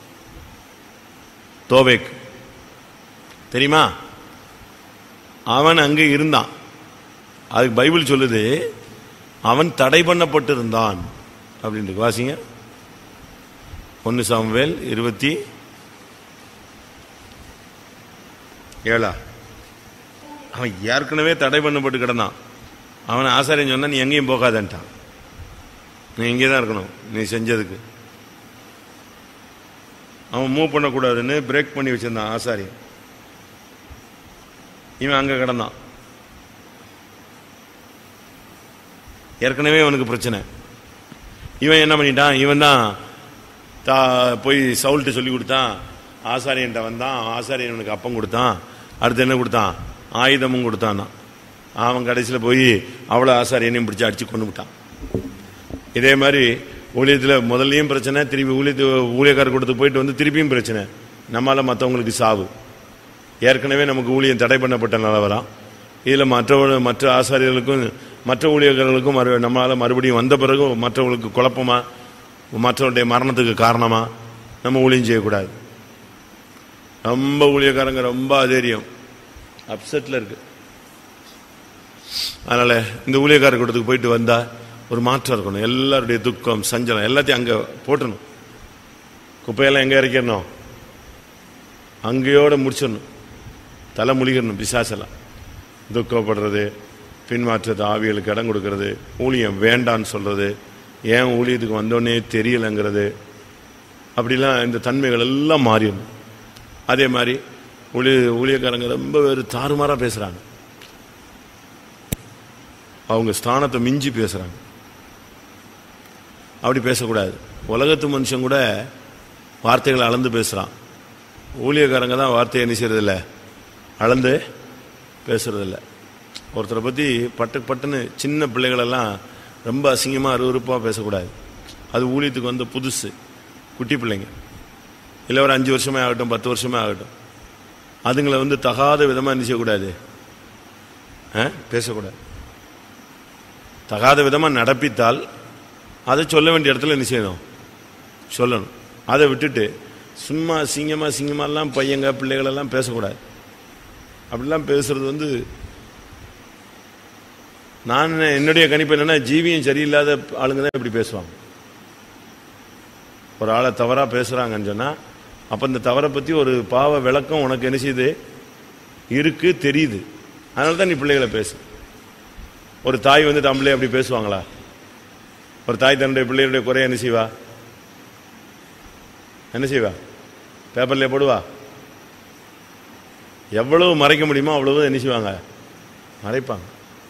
தோவேக் தெரியுமா அவன் அங்க இருந்தான் அதுக்கு பைபிள் சொல்லுது அவன் தடை பண்ணப்பட்டிருந்தான் அப்படின்னு வாசிங்க ஒன்னு சாமுவேல் இருபத்தி ஏழா அவன் ஏற்கனவே தடை பண்ணப்பட்டு கிடந்தான் அவன் ஆசாரியன் சொன்னா நீ எங்கேயும் போகாதன்ட்டான் நீ இங்கே தான் இருக்கணும் நீ செஞ்சதுக்கு அவன் மூவ் பண்ணக்கூடாதுன்னு பிரேக் பண்ணி வச்சிருந்தான் ஆசாரியன் இவன் அங்க கிடந்தான் ஏற்கனவே அவனுக்கு பிரச்சனை இவன் என்ன பண்ணிட்டான் இவன் தான் தா போய் சவுல்ட்டு சொல்லி கொடுத்தான் ஆசாரியன்ட்ட வந்தான் ஆசாரியன் அவனுக்கு அப்பம் கொடுத்தான் அடுத்து என்ன கொடுத்தான் ஆயுதமும் கொடுத்தான்னா அவன் கடைசியில் போய் அவ்வளோ ஆசாரியனையும் பிடிச்சி அடிச்சு கொண்டு விட்டான் இதே மாதிரி ஊழியத்தில் முதல்லையும் பிரச்சனை திருப்பி ஊழியத்து ஊழியக்காரர் கொடுத்து போயிட்டு வந்து திருப்பியும் பிரச்சனை நம்மால மற்றவங்களுக்கு சாவு ஏற்கனவே நமக்கு ஊழியம் தடை பண்ணப்பட்ட நிலவரம் இதில் மற்ற மற்ற ஆசாரியர்களுக்கும் மற்ற ஊழியர்களுக்கும் மறு நம்மளால் மறுபடியும் வந்த பிறகு மற்றவங்களுக்கு குழப்பமா மற்றவருடைய மரணத்துக்கு காரணமா நம்ம ஊழியம் செய்யக்கூடாது ரொம்ப ஊழியக்காரங்க ரொம்ப அதேரியம் அப்செட்டில் இருக்கு அதனால இந்த ஊழியக்கார கூட்டத்துக்கு போயிட்டு வந்தா ஒரு மாற்றம் இருக்கணும் எல்லாருடைய துக்கம் சஞ்சலம் எல்லாத்தையும் அங்கே போட்டணும் குப்பையெல்லாம் எங்கே இறக்கிடணும் அங்கேயோட முடிச்சிடணும் தலை முழிக்கணும் பிசாசெல்லாம் துக்கப்படுறது பின்மாற்றது ஆவிகளுக்கு இடம் கொடுக்கறது ஊழியம் வேண்டான்னு சொல்றது ஏன் ஊழியத்துக்கு வந்தோடனே தெரியலைங்கிறது அப்படிலாம் இந்த தன்மைகள் எல்லாம் மாறிடணும் அதே மாதிரி ஊழிய ஊழியக்காரங்க ரொம்ப பேர் தாறுமாறாக பேசுகிறாங்க அவங்க ஸ்தானத்தை மிஞ்சி பேசுகிறாங்க அப்படி பேசக்கூடாது உலகத்து மனுஷன் கூட வார்த்தைகளை அளந்து பேசுகிறான் ஊழியக்காரங்க தான் வார்த்தையை என்ன செய்யறதில்ல அளந்து பேசுறதில்ல ஒருத்தரை பற்றி பட்டு பட்டுன்னு சின்ன பிள்ளைகளெல்லாம் ரொம்ப அசிங்கமாக அருவறுப்பாக பேசக்கூடாது அது ஊழியத்துக்கு வந்து புதுசு குட்டி பிள்ளைங்க இல்லை ஒரு அஞ்சு வருஷமே ஆகட்டும் பத்து வருஷமே ஆகட்டும் அதுங்களை வந்து தகாத விதமாக என்ன செய்யக்கூடாது ஆ? பேசக்கூடாது தகாத விதமாக நடப்பித்தால் அதை சொல்ல வேண்டிய இடத்துல என்ன செய்யணும் சொல்லணும் அதை விட்டுட்டு சும்மா சிங்கமா சிங்கமாலாம் பையங்க பிள்ளைகளெல்லாம் பேசக்கூடாது அப்படிலாம் பேசுறது வந்து நான் என்னுடைய கணிப்பு என்னன்னா ஜீவியம் சரியில்லாத ஆளுங்க தான் இப்படி பேசுவாங்க ஒரு ஆளை தவறாக பேசுகிறாங்கன்னு சொன்னால் அப்போ இந்த தவறை பற்றி ஒரு பாவ விளக்கம் உனக்கு என்ன செய்யுது இருக்கு தெரியுது அதனால தான் நீ பிள்ளைகளை பேசு ஒரு தாய் வந்து தன் பிள்ளைய அப்படி பேசுவாங்களா ஒரு தாய் தன்னுடைய பிள்ளைகளுடைய குறைய என்ன செய்வா என்ன செய்வா பேப்பர்ல போடுவா எவ்வளவு மறைக்க முடியுமோ அவ்வளவு என்ன செய்வாங்க மறைப்பாங்க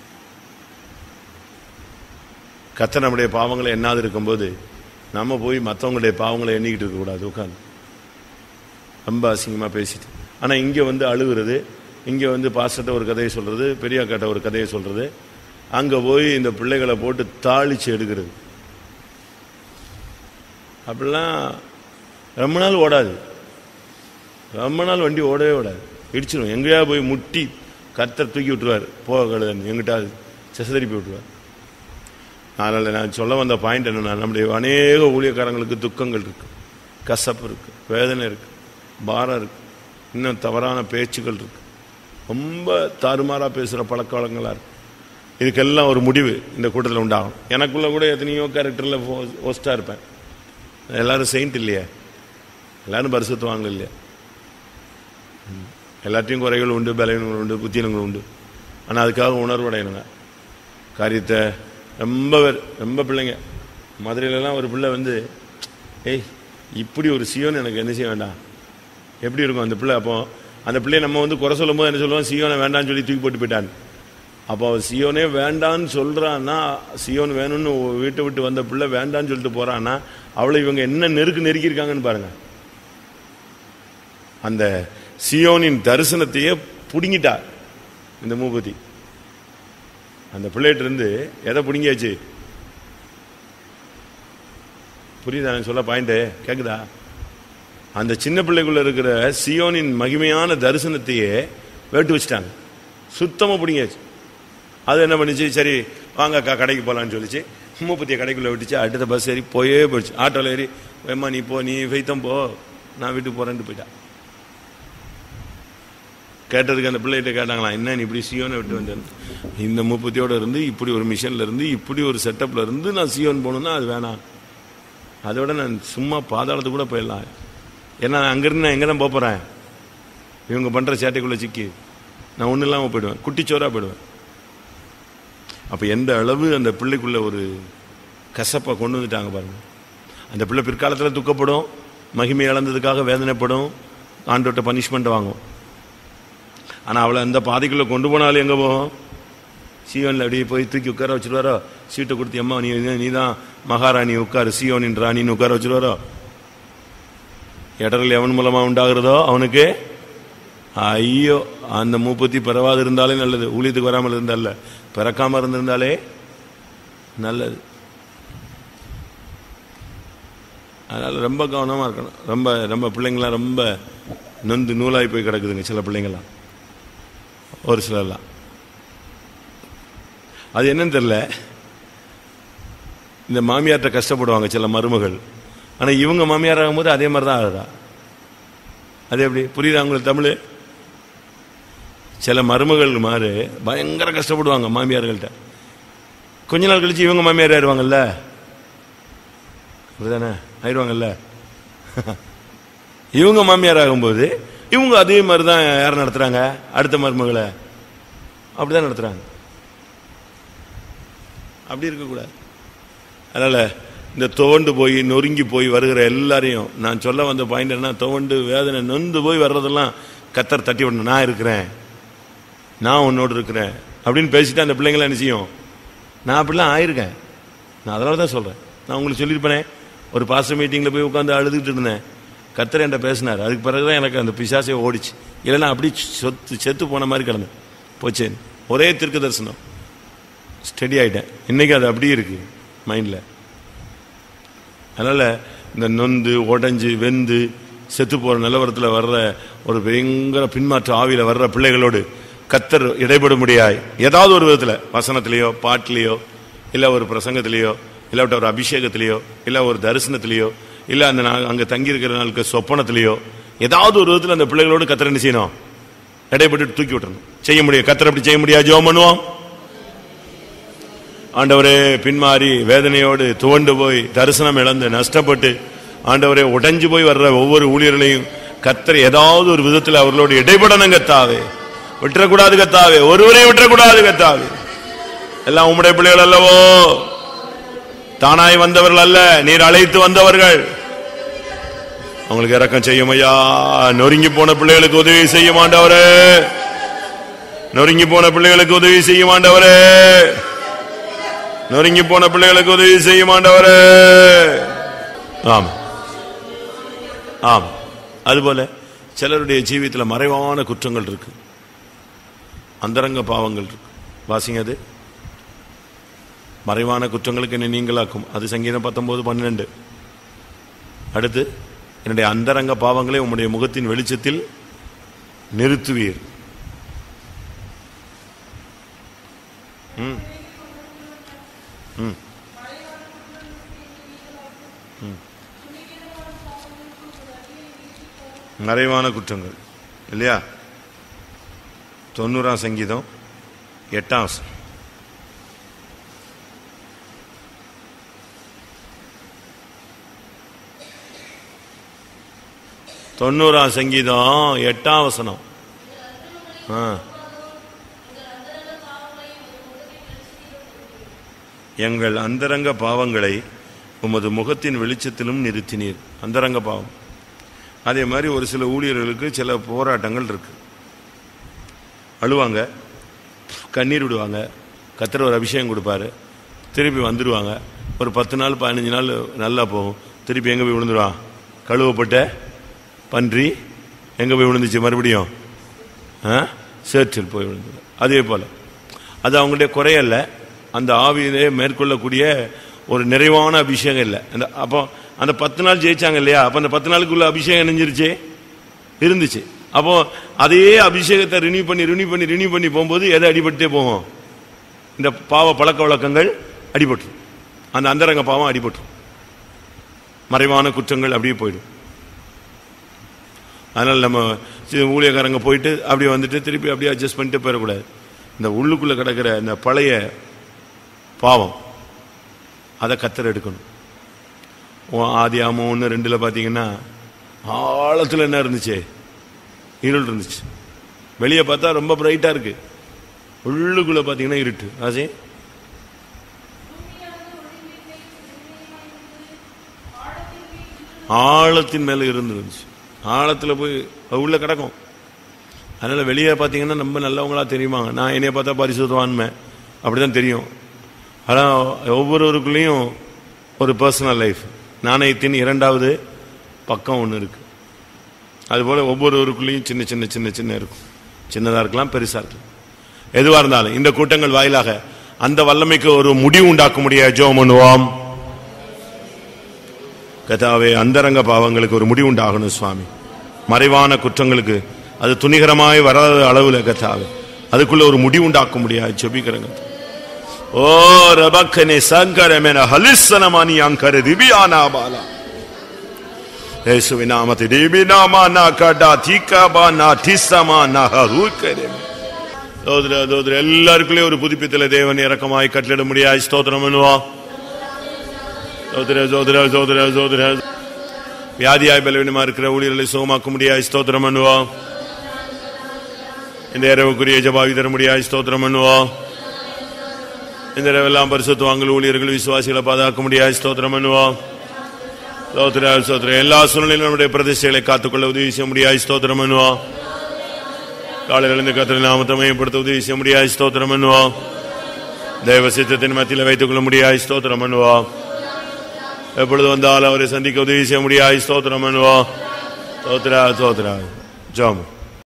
கத்த நம்முடைய பாவங்களை எண்ணாது இருக்கும்போது நம்ம போய் மற்றவங்களுடைய பாவங்களை எண்ணிக்கிட்டு இருக்கக்கூடாது உட்காந்து ரொம்ப அசிங்கமாக பேசிட்டு ஆனால் இங்கே வந்து அழுகுறது இங்கே வந்து பாஸ்டர்ட்ட ஒரு கதையை சொல்கிறது பெரியாக்காட்ட ஒரு கதையை சொல்கிறது அங்கே போய் இந்த பிள்ளைகளை போட்டு தாளிச்சு எடுக்கிறது அப்படிலாம் ரொம்ப நாள் ஓடாது ரொம்ப நாள் வண்டி ஓடவே ஓடாது இடிச்சிடும் எங்கேயா போய் முட்டி கத்தர் தூக்கி விட்டுருவார் போக கழுதன் எங்கிட்டாவது செசதரிப்பி விட்டுருவார் அதனால் நான் சொல்ல வந்த பாயிண்ட் என்னன்னா நம்முடைய அநேக ஊழியக்காரங்களுக்கு துக்கங்கள் இருக்கு கசப்பு இருக்கு வேதனை இருக்கு பாரம் இருக்கு இன்னும் தவறான பேச்சுக்கள் இருக்கு ரொம்ப தாறுமாறா பேசுகிற பழக்க வழக்கங்களா இருக்கு இதுக்கெல்லாம் ஒரு முடிவு இந்த கூட்டத்தில் உண்டாகும் எனக்குள்ள கூட எத்தனையோ கேரக்டரில் ஒஸ்ட்டாக இருப்பேன் எல்லாரும் செயின்ட் இல்லையே எல்லாரும் பரிசுத்துவாங்க இல்லையா ம். எல்லாத்தையும் குறைகள் உண்டு பலவீனங்கள் உண்டு புத்தினங்கள் உண்டு ஆனால் அதுக்காக உணர்வடையணுங்க காரியத்தை ரொம்ப பேர் ரொம்ப பிள்ளைங்க மதுரையிலலாம் ஒரு பிள்ளை வந்து ஏய் இப்படி ஒரு சியோன் எனக்கு என்ன செய்ய வேண்டாம் எப்படி இருக்கும் அந்த பிள்ளை அப்போ அந்த பிள்ளைய நம்ம வந்து குறை சொல்லும்போது என்ன சொல்லுவோம் சியோனை வேண்டாம்னு சொல்லி தூக்கி போட்டு போயிட்டான் அப்போ அவன் சியோனே வேண்டான்னு சொல்றான்னா சியோன் வேணும்னு வீட்டை விட்டு வந்த பிள்ளை வேண்டான்னு சொல்லிட்டு போறான்னா அவளை இவங்க என்ன நெருக்கு நெருக்கியிருக்காங்கன்னு பாருங்க அந்த சியோனின் தரிசனத்தையே புடுங்கிட்டார் இந்த மூபதி அந்த பிள்ளைகிட்ட இருந்து எதை புடுங்கியாச்சு புரியுதா நான் சொல்ல பாயிண்ட் கேக்குதா அந்த சின்ன பிள்ளைக்குள்ள இருக்கிற சியோனின் மகிமையான தரிசனத்தையே வேட்டு வச்சுட்டாங்க சுத்தமா பிடிங்காச்சு அது என்ன பண்ணுச்சு சரி வாங்க அக்கா கடைக்கு போகலான்னு சொல்லிச்சு மூப்பத்திய கடைக்குள்ள விட்டுச்சு அடுத்த பஸ் ஏறி போயே போயிடுச்சு ஆட்டோவில் ஏறி வேமா நீ போ நீ ஃபைத்தம் போ நான் வீட்டுக்கு போறேன்ட்டு போயிட்டா கேட்டதுக்கு அந்த பிள்ளைகிட்ட கேட்டாங்களாம் என்ன நீ இப்படி சியோனை விட்டு வந்தேன் இந்த மூப்பத்தியோட இருந்து இப்படி ஒரு மிஷன்ல இருந்து இப்படி ஒரு செட்டப்ல இருந்து நான் சியோன் போகணும்னா அது வேணாம் அதோட நான் சும்மா பாதாளத்துக்கு கூட போயிடலாம் ஏன்னா நான் அங்கிருந்து நான் எங்கே தான் போகிறேன் இவங்க பண்ணுற சேட்டைக்குள்ளே சிக்கி நான் ஒன்றும் இல்லாமல் போயிடுவேன் குட்டிச்சோராக போயிடுவேன் அப்போ எந்த அளவு அந்த பிள்ளைக்குள்ள ஒரு கசப்பை கொண்டு வந்துட்டாங்க பாருங்க அந்த பிள்ளை பிற்காலத்தில் துக்கப்படும் மகிமை இழந்ததுக்காக வேதனைப்படும் ஆண்டோட்ட பனிஷ்மெண்ட் வாங்கும் ஆனால் அவளை அந்த பாதைக்குள்ளே கொண்டு போனாலும் எங்கே போகும் சீவனில் அப்படியே போய் தூக்கி உட்கார வச்சுருவாரோ சீட்டை கொடுத்து அம்மா நீ நீ தான் மகாராணி உட்காரு சீயோனின் ராணின்னு உட்கார வச்சுருவாரோ இடர்கள் எவன் மூலமா உண்டாகிறதோ அவனுக்கு ஐயோ அந்த மூப்பத்தி பிறவாது இருந்தாலே நல்லது ஊழியத்துக்கு வராமல் இருந்தால பிறக்காம இருந்திருந்தாலே நல்லது அதனால ரொம்ப கவனமா இருக்கணும் ரொம்ப ரொம்ப பிள்ளைங்களாம் ரொம்ப நொந்து நூலாகி போய் கிடக்குதுங்க சில பிள்ளைங்களாம் ஒரு சிலர்லாம் அது என்னன்னு தெரியல இந்த மாமியார்ட்ட கஷ்டப்படுவாங்க சில மருமகள் ஆனா இவங்க மாமியார் ஆகும்போது அதே மாதிரி தான் ஆகுதா அது எப்படி புரியுதா உங்களுக்கு தமிழ் சில மருமகள் மாறு பயங்கர கஷ்டப்படுவாங்க மாமியார்கள்ட்ட கொஞ்ச நாள் கழிச்சு இவங்க மாமியார் ஆயிடுவாங்கல்ல அப்படிதானே ஆயிடுவாங்கல்ல இவங்க மாமியார் ஆகும்போது இவங்க அதே மாதிரி தான் யார் நடத்துறாங்க அடுத்த மருமகளை அப்படிதான் நடத்துறாங்க அப்படி இருக்கக்கூடாது அதனால இந்த துவண்டு போய் நொறுங்கி போய் வருகிற எல்லாரையும் நான் சொல்ல வந்த பாயிண்ட் என்ன துவண்டு வேதனை நொந்து போய் வர்றதெல்லாம் கத்தர் தட்டி விடணும் நான் இருக்கிறேன் நான் உன்னோடு இருக்கிறேன் அப்படின்னு பேசிட்டு அந்த பிள்ளைங்களை என்ன செய்யும் நான் அப்படிலாம் ஆயிருக்கேன் நான் அதனால தான் சொல்றேன் நான் உங்களுக்கு சொல்லியிருப்பேனே ஒரு பாஸ்டர் மீட்டிங்கில் போய் உட்காந்து அழுதுகிட்டு இருந்தேன் கத்தர் என்கிட்ட பேசினார் அதுக்கு பிறகு தான் எனக்கு அந்த பிசாசே ஓடிச்சு இல்லைன்னா அப்படி சொத்து செத்து போன மாதிரி கிடந்தேன் போச்சேன் ஒரே திருக்கு தரிசனம் ஸ்டடி ஆயிட்டேன் இன்னைக்கு அது அப்படியே இருக்கு மைண்டில் அதனால இந்த நொந்து உடைஞ்சு வெந்து செத்து போற நிலவரத்தில் வர்ற ஒரு பயங்கர பின்மாற்ற ஆவியில வர்ற பிள்ளைகளோடு கத்தர் இடைபட முடியாய் ஏதாவது ஒரு விதத்தில் வசனத்திலேயோ பாட்டிலேயோ இல்லை ஒரு பிரசங்கத்திலேயோ இல்லாவிட்ட ஒரு அபிஷேகத்திலேயோ இல்லை ஒரு தரிசனத்திலேயோ இல்லை அந்த நாள் அங்கே தங்கி இருக்கிற நாளுக்கு சொப்பனத்திலேயோ ஏதாவது ஒரு விதத்தில் அந்த பிள்ளைகளோடு கத்தர் என்ன செய்யணும் இடைப்பட்டு தூக்கி விட்டுறணும் செய்ய முடியும் கத்தர் அப்படி செய்ய முடியாது ஜோம் பண்ணுவோம் ஆண்டவரே பின்மாறி வேதனையோடு துவண்டு போய் தரிசனம் இழந்து நஷ்டப்பட்டு ஆண்டவரே உடைஞ்சு போய் வர்ற ஒவ்வொரு ஊழியர்களையும் கத்தர் ஏதாவது ஒரு விதத்தில் அவர்களோடு இடைப்படணும் கத்தாவே விட்டுறக்கூடாது கத்தாவே ஒருவரையும் விட்டுறக்கூடாது கத்தாவே எல்லாம் உம்முடைய பிள்ளைகள் அல்லவோ தானாய் வந்தவர்கள் அல்ல நீர் அழைத்து வந்தவர்கள் அவங்களுக்கு இறக்கம் செய்யும் ஐயா நொறுங்கி போன பிள்ளைகளுக்கு உதவி செய்ய மாண்டவரே நொறுங்கி போன பிள்ளைகளுக்கு உதவி செய்ய மாண்டவரே நொறுங்கி போன பிள்ளைகளுக்கு உதவி செய்ய மாண்டவரே ஆம் ஆம் அதுபோல சிலருடைய ஜீவியத்தில் மறைவான குற்றங்கள் இருக்கு அந்தரங்க பாவங்கள் இருக்கு வாசிங்க அது மறைவான குற்றங்களுக்கு என்னை நீங்களாக்கும் அது சங்கீதம் பத்தொன்பது பன்னெண்டு அடுத்து என்னுடைய அந்தரங்க பாவங்களை உம்முடைய முகத்தின் வெளிச்சத்தில் நிறுத்துவீர் ம் ம் ம். மறைவான குற்றங்கள் இல்லையா தொண்ணூறாம் சங்கீதம் எட்டாம் வசனம். தொண்ணூறாம் சங்கீதம் எட்டாம் வசனம் ஆ எங்கள் அந்தரங்க பாவங்களை உமது முகத்தின் வெளிச்சத்திலும் நிறுத்தினீர் அந்தரங்க பாவம் அதே மாதிரி ஒரு சில ஊழியர்களுக்கு சில போராட்டங்கள் இருக்கு அழுவாங்க கண்ணீர் விடுவாங்க கத்தர் ஒரு அபிஷேகம் கொடுப்பாரு திருப்பி வந்துடுவாங்க ஒரு பத்து நாள் பதினஞ்சு நாள் நல்லா போகும் திருப்பி எங்கே போய் விழுந்துருவான் கழுவப்பட்ட பன்றி எங்க போய் விழுந்துச்சு மறுபடியும் ஆ? சேற்றில் போய் விழுந்தது அதே போல அது அவங்களுடைய குறையல்ல அந்த ஆவியிலே மேற்கொள்ளக்கூடிய ஒரு நிறைவான அபிஷேகம் இல்லை அந்த அப்போ அந்த பத்து நாள் ஜெயிச்சாங்க இல்லையா அப்போ அந்த பத்து நாளுக்குள்ள அபிஷேகம் இணைஞ்சிருச்சு இருந்துச்சு அப்போ அதே அபிஷேகத்தை ரினியூ பண்ணி ரினியூ பண்ணி ரினியூ பண்ணி போகும்போது எதை அடிபட்டே போகும் இந்த பாவ பழக்க வழக்கங்கள் அடிபட்டுரும் அந்த அந்தரங்க பாவம் அடிபட்டுரும் மறைவான குற்றங்கள் அப்படியே போயிடும் அதனால் நம்ம சி- ஊழியக்காரங்க போயிட்டு அப்படியே வந்துட்டு திருப்பி அப்படியே அட்ஜஸ்ட் பண்ணிட்டு போயிடக்கூடாது இந்த உள்ளுக்குள்ளே கிடக்கிற இந்த பழைய பாவம் அதை கத்தர் எடுக்கணும் ஓ, ஆதி ஆமாம் ஒன்று ரெண்டில் பார்த்தீங்கன்னா ஆழத்தில் என்ன இருந்துச்சு இருள் இருந்துச்சு வெளியே பார்த்தா ரொம்ப பிரைட்டாக இருக்கு உள்ளுக்குள்ளே பார்த்தீங்கன்னா இருட்டு ஆசே ஆழத்தின் மேலே இருந்துருந்துச்சு ஆழத்தில் போய் அது உள்ள கிடக்கும் அதனால் வெளியே பார்த்தீங்கன்னா ரொம்ப நல்லவங்களா தெரியுமாங்க நான் என்னைய பார்த்தா பரிசுத்தவான்மை அப்படி தான் தெரியும் ஆனால் ஒவ்வொருவருக்குள்ளேயும் ஒரு பர்சனல் லைஃப் நாணயத்தின் இரண்டாவது பக்கம் ஒன்று இருக்கு அதுபோல் ஒவ்வொருவருக்குள்ளேயும் சின்ன சின்ன சின்ன சின்ன இருக்கும் சின்னதாக இருக்கலாம் பெருசாக இருக்கலாம் எதுவாக இருந்தாலும் இந்த கூட்டங்கள் வாயிலாக அந்த வல்லமைக்கு ஒரு முடிவு உண்டாக்க முடியாது ஜோம் பண்ணுவோம் கதாவே அந்தரங்க பாவங்களுக்கு ஒரு முடிவு உண்டாகணும் சுவாமி மறைவான குற்றங்களுக்கு அது துணிகரமாய் வராத அளவுல கதாவே அதுக்குள்ள ஒரு முடிவு உண்டாக்க முடியாது ஜெபிக்கிறேங்க ஓ ரபக்கனே சங்கரமென ஹலிசனமானி அங்கர திபியானா பாலா இயேசுவின் நாமத்தில் திபினாமா நா கடா தீகாபா நா டிசமா நா ஹருக்கரே சோதர சோதர எல்லாருக்குள்ளேயும் ஒரு புதுப்பித்தல தேவன் இறக்கமாய் கட்டளிட முடியாது ஸ்தோத்திரம் பண்ணுவோம் சோதர சோதர சோதர சோதர வியாதியாய் பலவீனமா இருக்கிற ஊழியர்களை சுகமாக்க முடியாது ஸ்தோத்திரம் பண்ணுவோம் இந்த இரவுக்குரிய ஜபாவி தர முடியாது ஸ்தோத்திரம் பண்ணுவோம் இந்த இரவெல்லாம் பரிசுத்துவாங்கள் ஊழியர்கள் விசுவாசிகளை பாதுகாக்க முடியாது ஸ்தோத்திரம் பண்ணுவோம் ஸ்தோத்திர ஸ்தோத்திரம் எல்லா சூழ்நிலையிலும் நம்முடைய பிரதிஷ்டைகளை காத்துக்கொள்ள உதவி செய்ய முடியாது ஸ்தோத்திரம் பண்ணுவோம் காலையில் எழுந்து கத்திர நாமத்தை மையப்படுத்த உதவி செய்ய முடியாது ஸ்தோத்திரம் பண்ணுவோம் தெய்வ சித்தத்தின் மத்தியில் வைத்துக் கொள்ள முடியாது ஸ்தோத்திரம் பண்ணுவோம் எப்பொழுது வந்தாலும் அவரை சந்திக்க உதவி செய்ய முடியாது ஸ்தோத்திரம் பண்ணுவோம் ஸ்தோத்திரா ஸ்தோத்திரா ஜாம்